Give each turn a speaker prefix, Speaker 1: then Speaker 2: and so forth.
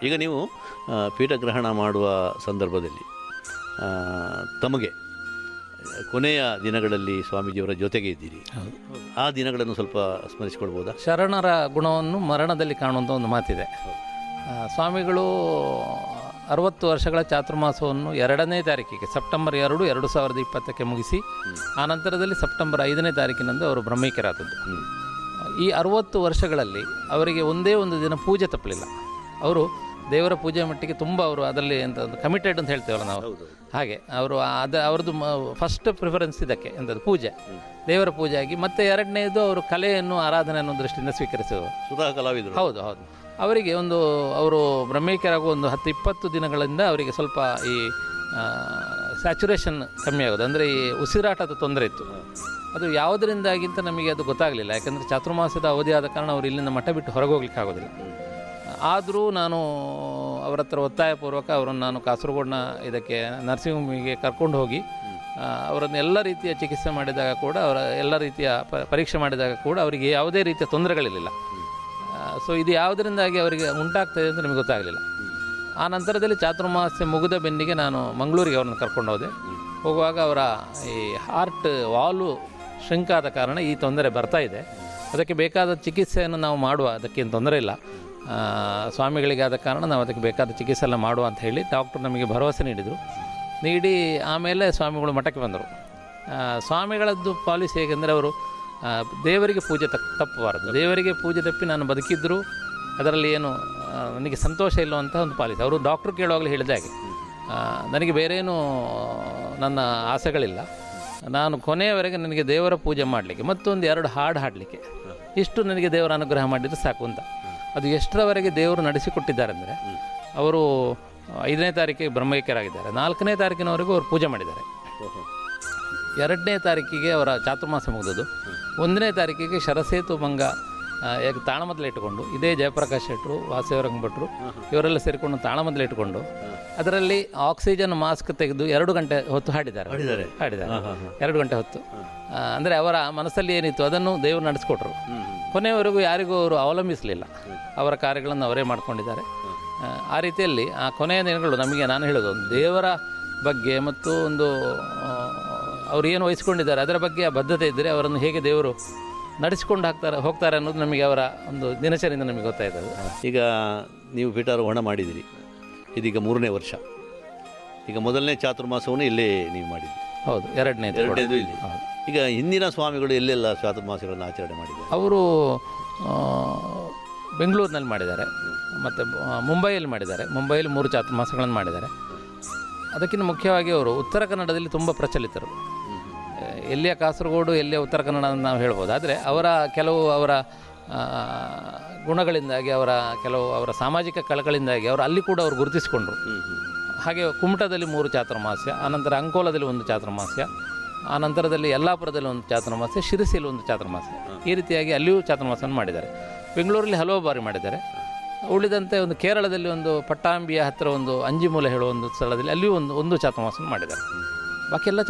Speaker 1: ಈಗ ನೀವು ಆ, ಪೀಠಗ್ರಹಣ ಮಾಡುವ ಸಂದರ್ಭದಲ್ಲಿ ಆ, ತಮಗೆ ಕೊನೆಯ ದಿನಗಳಲ್ಲಿ ಸ್ವಾಮೀಜಿಯವರ ಜೊತೆಗೆ ಇದ್ದೀರಿ ಆ ದಿನಗಳನ್ನು ಸ್ವಲ್ಪ ಸ್ಮರಿಸಿಕೊಳ್ಬೋದಾ
Speaker 2: ಶರಣರ ಗುಣವನ್ನು ಮರಣದಲ್ಲಿ ಕಾಣುವಂಥ ಒಂದು ಮಾತಿದೆ ಆ, ಸ್ವಾಮಿಗಳು ಅರವತ್ತು ವರ್ಷಗಳ ಚಾತುರ್ಮಾಸವನ್ನು ಎರಡನೇ ತಾರೀಕಿಗೆ ಸೆಪ್ಟೆಂಬರ್ ಎರಡು ಎರಡು ಸಾವಿರದ ಇಪ್ಪತ್ತಕ್ಕೆ ಮುಗಿಸಿ ಆ ನಂತರದಲ್ಲಿ ಸೆಪ್ಟೆಂಬರ್ ಐದನೇ ತಾರೀಕಿನಂದು ಅವರು ಬ್ರಹ್ಮೈಕ್ಯರಾದದ್ದು ಈ ಅರುವತ್ತು ವರ್ಷಗಳಲ್ಲಿ ಅವರಿಗೆ ಒಂದೇ ಒಂದು ದಿನ ಪೂಜೆ ತಪ್ಪಲಿಲ್ಲ ಅವರು ದೇವರ ಪೂಜೆ ಮಟ್ಟಿಗೆ ತುಂಬ ಅವರು ಅದರಲ್ಲಿ ಎಂತ ಕಮಿಟೆಡ್ ಅಂತ ಹೇಳ್ತೇವಲ್ಲ ನಾವು ಹಾಗೆ ಅವರು ಅದ ಅವ್ರದ್ದು ಫಸ್ಟ್ ಪ್ರಿಫರೆನ್ಸ್ ಇದಕ್ಕೆ ಎಂಥದ್ದು ಪೂಜೆ ದೇವರ ಪೂಜೆ ಆಗಿ ಮತ್ತೆ ಎರಡನೇದು ಅವರು ಕಲೆಯನ್ನು ಆರಾಧನೆ ಅನ್ನೋ ದೃಷ್ಟಿಯಿಂದ ಸ್ವೀಕರಿಸುವರು
Speaker 1: ಸುಧಾ ಕಲಾವಿದರು
Speaker 2: ಹೌದು ಹೌದು ಅವರಿಗೆ ಒಂದು ಅವರು ಬ್ರಹ್ಮೈಕ್ಯರಾಗುವ ಒಂದು ಹತ್ತು ಇಪ್ಪತ್ತು ದಿನಗಳಿಂದ ಅವರಿಗೆ ಸ್ವಲ್ಪ ಈ ಸ್ಯಾಚುರೇಷನ್ ಕಮ್ಮಿ ಆಗೋದು ಅಂದರೆ ಈ ಉಸಿರಾಟದ ತೊಂದರೆ ಇತ್ತು ಅದು ಯಾವುದರಿಂದಾಗಿಂತ ನಮಗೆ ಅದು ಗೊತ್ತಾಗಲಿಲ್ಲ ಯಾಕಂದರೆ ಚಾತುರ್ಮಾಸದ ಅವಧಿ ಆದ ಕಾರಣ ಅವರು ಇಲ್ಲಿಂದ ಮಠ ಬಿಟ್ಟು ಹೊರಗೆ ಹೋಗ್ಲಿಕ್ಕೆ ಆಗೋದಿಲ್ಲ ಆದರೂ ನಾನು ಅವರ ಹತ್ರ ಒತ್ತಾಯಪೂರ್ವಕ ಅವರನ್ನು ನಾನು ಕಾಸರಗೋಡಿನ ಇದಕ್ಕೆ ನರ್ಸಿಂಗ್ ಹೋಮಿಗೆ ಕರ್ಕೊಂಡು ಹೋಗಿ ಆ, ಅವರನ್ನು ಎಲ್ಲ ರೀತಿಯ ಚಿಕಿತ್ಸೆ ಮಾಡಿದಾಗ ಕೂಡ ಅವರ ಎಲ್ಲ ರೀತಿಯ ಪ ಪರೀಕ್ಷೆ ಮಾಡಿದಾಗ ಕೂಡ ಅವರಿಗೆ ಯಾವುದೇ ರೀತಿಯ ತೊಂದರೆಗಳಿರಲಿಲ್ಲ ಸೊ ಇದು ಯಾವುದರಿಂದಾಗಿ ಅವರಿಗೆ ಉಂಟಾಗ್ತದೆ ಅಂತ ನಮಗೆ ಗೊತ್ತಾಗಲಿಲ್ಲ ಆ ನಂತರದಲ್ಲಿ ಚಾತುರ್ಮಾಸ್ಯ ಮುಗಿದ ಬೆನ್ನಿಗೆ ನಾನು ಮಂಗಳೂರಿಗೆ ಅವ್ರನ್ನ ಕರ್ಕೊಂಡು ಹೋದೆ ಹೋಗುವಾಗ ಅವರ ಈ ಹಾರ್ಟ್ ವಾಲು shrink ಆದ ಕಾರಣ ಈ ತೊಂದರೆ ಬರ್ತಾ ಇದೆ ಅದಕ್ಕೆ ಬೇಕಾದ ಚಿಕಿತ್ಸೆಯನ್ನು ನಾವು ಮಾಡುವ ಅದಕ್ಕೇನು ತೊಂದರೆ ಇಲ್ಲ ಆ, ಸ್ವಾಮಿಗಳಿಗೆ ಆದ ಕಾರಣ ನಾವು ಅದಕ್ಕೆ ಬೇಕಾದ ಚಿಕಿತ್ಸೆ ಎಲ್ಲ ಮಾಡುವ ಅಂತ ಹೇಳಿ ಡಾಕ್ಟರ್ ನಮಗೆ ಭರವಸೆ ನೀಡಿದರು ನೀಡಿ ಆಮೇಲೆ ಸ್ವಾಮಿಗಳು ಮಠಕ್ಕೆ ಬಂದರು ಆ, ಸ್ವಾಮಿಗಳದ್ದು ಪಾಲಿಸಿ ಹೇಗೆಂದರೆ ಅವರು ಆ, ದೇವರಿಗೆ ಪೂಜೆ ತಕ್ ತಪ್ಪಬಾರದು ದೇವರಿಗೆ ಪೂಜೆ ತಪ್ಪಿ ನಾನು ಬದುಕಿದ್ದರೂ ಅದರಲ್ಲಿ ಏನು ಆ, ನನಗೆ ಸಂತೋಷ ಇಲ್ಲವಂತ ಒಂದು ಪಾಲಿಸಿ ಅವರು ಡಾಕ್ಟ್ರು ಕೇಳುವಾಗಲೇ ಹೇಳಿದ ಹಾಗೆ ಆ, ನನಗೆ ಬೇರೇನೂ ನನ್ನ ಆಸೆಗಳಿಲ್ಲ ನಾನು ಕೊನೆಯವರೆಗೆ ನನಗೆ ದೇವರ ಪೂಜೆ ಮಾಡಲಿಕ್ಕೆ ಮತ್ತೊಂದು ಎರಡು ಹಾಡು ಹಾಡಲಿಕ್ಕೆ ಇಷ್ಟು ನನಗೆ ದೇವರ ಅನುಗ್ರಹ ಮಾಡಿದರೆ ಸಾಕು ಅಂತ ಅದು ಎಷ್ಟರವರೆಗೆ ದೇವರು ನಡೆಸಿಕೊಟ್ಟಿದ್ದಾರೆ ಅಂದರೆ ಅವರು ಐದನೇ ತಾರೀಕಿಗೆ ಬ್ರಹ್ಮೈಕ್ಯರಾಗಿದ್ದಾರೆ ನಾಲ್ಕನೇ ತಾರೀಕಿನವರೆಗೂ ಅವರು ಪೂಜೆ ಮಾಡಿದ್ದಾರೆ ಎರಡನೇ ತಾರೀಕಿಗೆ ಅವರ ಚಾತುರ್ಮಾಸ ಮುಗಿದದ್ದು ಒಂದನೇ ತಾರೀಕಿಗೆ ಶರಸೇತು ಮಂಗ ಆ, ಯಾಕೆ ತಾಳಮದ್ದಲೆ ಇಟ್ಟುಕೊಂಡು ಇದೇ ಜಯಪ್ರಕಾಶ್ ಶೆಟ್ಟರು ವಾಸುದೇವರಂಗ ಭಟ್ರು ಇವರೆಲ್ಲ ಸೇರಿಕೊಂಡು ತಾಳಮದ್ದಲೆ ಇಟ್ಟುಕೊಂಡು ಅದರಲ್ಲಿ ಆಕ್ಸಿಜನ್ ಮಾಸ್ಕ್ ತೆಗೆದು ಎರಡು ಗಂಟೆ ಹೊತ್ತು ಹಾಡಿದ್ದಾರೆ
Speaker 1: ಹಾಡಿದ್ದಾರೆ?
Speaker 2: ಹಾಡಿದ್ದಾರೆ ಎರಡು ಗಂಟೆ ಹೊತ್ತು ಆ, ಅಂದರೆ ಅವರ ಮನಸ್ಸಲ್ಲಿ ಏನಿತ್ತು ಅದನ್ನು ದೇವರು ನಡೆಸ್ಕೊಟ್ರು ಕೊನೆಯವರೆಗೂ ಯಾರಿಗೂ ಅವರು ಅವಲಂಬಿಸಲಿಲ್ಲ ಅವರ ಕಾರ್ಯಗಳನ್ನು ಅವರೇ ಮಾಡ್ಕೊಂಡಿದ್ದಾರೆ ಆ, ಆ ರೀತಿಯಲ್ಲಿ ಆ ಕೊನೆಯ ದಿನಗಳು ನಮಗೆ ನಾನು ಹೇಳೋದು ಒಂದು ದೇವರ ಬಗ್ಗೆ ಮತ್ತು ಒಂದು ಆ, ಅವರು ಏನು ವಹಿಸ್ಕೊಂಡಿದ್ದಾರೆ ಅದರ ಬಗ್ಗೆ ಆ ಬದ್ಧತೆ ಇದ್ದರೆ ಅವರನ್ನು ಹೇಗೆ ದೇವರು ನಡೆಸಿಕೊಂಡು ಹಾಕ್ತಾರೆ ಹೋಗ್ತಾರೆ ಅನ್ನೋದು ನಮಗೆ ಅವರ ಒಂದು ದಿನಚರಿಯಿಂದ ನಮಗೆ ಗೊತ್ತಾಯ್ತದೆ
Speaker 1: ಈಗ ನೀವು ಪೀಠಾರೋಹಣ ಮಾಡಿದಿರಿ ಇದೀಗ ಮೂರನೇ ವರ್ಷ ಈಗ ಮೊದಲನೇ ಚಾತುರ್ಮಾಸವನ್ನು ಇಲ್ಲೇ ನೀವು ಮಾಡಿದ್ರಿ
Speaker 2: ಹೌದು ಎರಡನೇದು ಕೂಡ.
Speaker 1: ಎರಡನೇದು ಇಲ್ಲಿ
Speaker 2: ಹೌದು.
Speaker 1: ಈಗ ಹಿಂದಿನ ಸ್ವಾಮಿಗಳು ಎಲ್ಲೆಲ್ಲ ಚಾತುರ್ಮಾಸಗಳನ್ನು ಆಚರಣೆ ಮಾಡಿದ್ದಾರೆ
Speaker 2: ಅವರು ಆ, ಬೆಂಗಳೂರಿನಲ್ಲಿ ಮಾಡಿದ್ದಾರೆ ಮತ್ತು ಮುಂಬೈಯಲ್ಲಿ ಮಾಡಿದ್ದಾರೆ ಮುಂಬೈಯಲ್ಲಿ ಮೂರು ಚಾತುರ್ಮಾಸಗಳನ್ನು ಮಾಡಿದ್ದಾರೆ ಅದಕ್ಕಿಂತ ಮುಖ್ಯವಾಗಿ ಅವರು ಉತ್ತರ ಕನ್ನಡದಲ್ಲಿ ತುಂಬ ಪ್ರಚಲಿತರು ಆ, ಎಲ್ಲಿಯ ಕಾಸರಗೋಡು ಎಲ್ಲಿಯ ಉತ್ತರ ಕನ್ನಡ ಅಂತ ನಾವು ಹೇಳ್ಬೋದು ಆದರೆ ಅವರ ಕೆಲವು ಅವರ ಆ, ಗುಣಗಳಿಂದಾಗಿ ಅವರ ಕೆಲವು ಅವರ ಸಾಮಾಜಿಕ ಕಳಕಳಿಂದಾಗಿ ಅವರು ಅಲ್ಲಿ ಕೂಡ ಅವರು ಗುರುತಿಸಿಕೊಂಡ್ರು ಹಾಗೆ ಕುಮಟದಲ್ಲಿ ಮೂರು ಚಾತುರ್ಮಾಸ್ಯ ಆನಂತರ ಅಂಕೋಲದಲ್ಲಿ ಒಂದು ಚಾತುರ್ಮಾಸ್ಯ ಆ ನಂತರದಲ್ಲಿ ಯಲ್ಲಾಪುರದಲ್ಲಿ ಒಂದು ಚಾತುರ್ಮಾಸ್ಯ ಶಿರಸಿಯಲ್ಲಿ ಒಂದು ಚಾತುರ್ಮಾಸ್ಯ ಈ ರೀತಿಯಾಗಿ ಅಲ್ಲಿಯೂ ಚಾತುರ್ಮಾಸವನ್ನು ಮಾಡಿದ್ದಾರೆ ಬೆಂಗಳೂರಲ್ಲಿ ಹಲವು ಬಾರಿ ಮಾಡಿದ್ದಾರೆ ಉಳಿದಂತೆ ಒಂದು ಕೇರಳದಲ್ಲಿ ಒಂದು ಪಟ್ಟಾಂಬಿಯ ಹತ್ತಿರ ಒಂದು ಅಂಜಿಮೂಲ ಹೇಳುವ ಒಂದು ಸ್ಥಳದಲ್ಲಿ ಅಲ್ಲಿಯೂ ಒಂದು ಒಂದು ಚಾತುರ್ಮಾಸವನ್ನು ಮಾಡಿದ್ದಾರೆ ಬಾಕಿ ಎಲ್ಲ